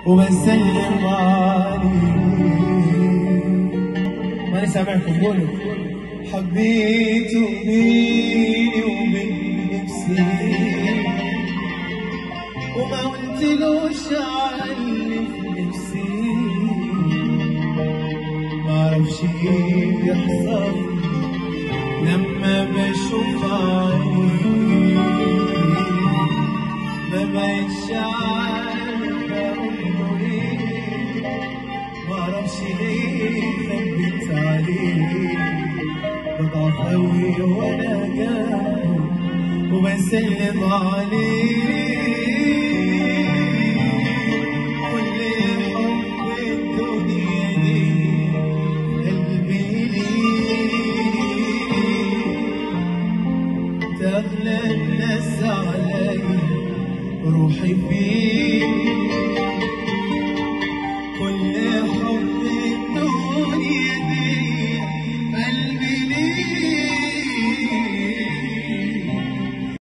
وبسلم عليه ماني سامعكم قولوا حبيته بيني وبين نفسي وما قلتلوش عني في نفسي معرفش ايه بيحصل لما بشوف عيني ما بقتش عارفة أقوله إيه معرفش ليه خبيت عليه بضعف أوي وأنا جنبه وبسلم عليه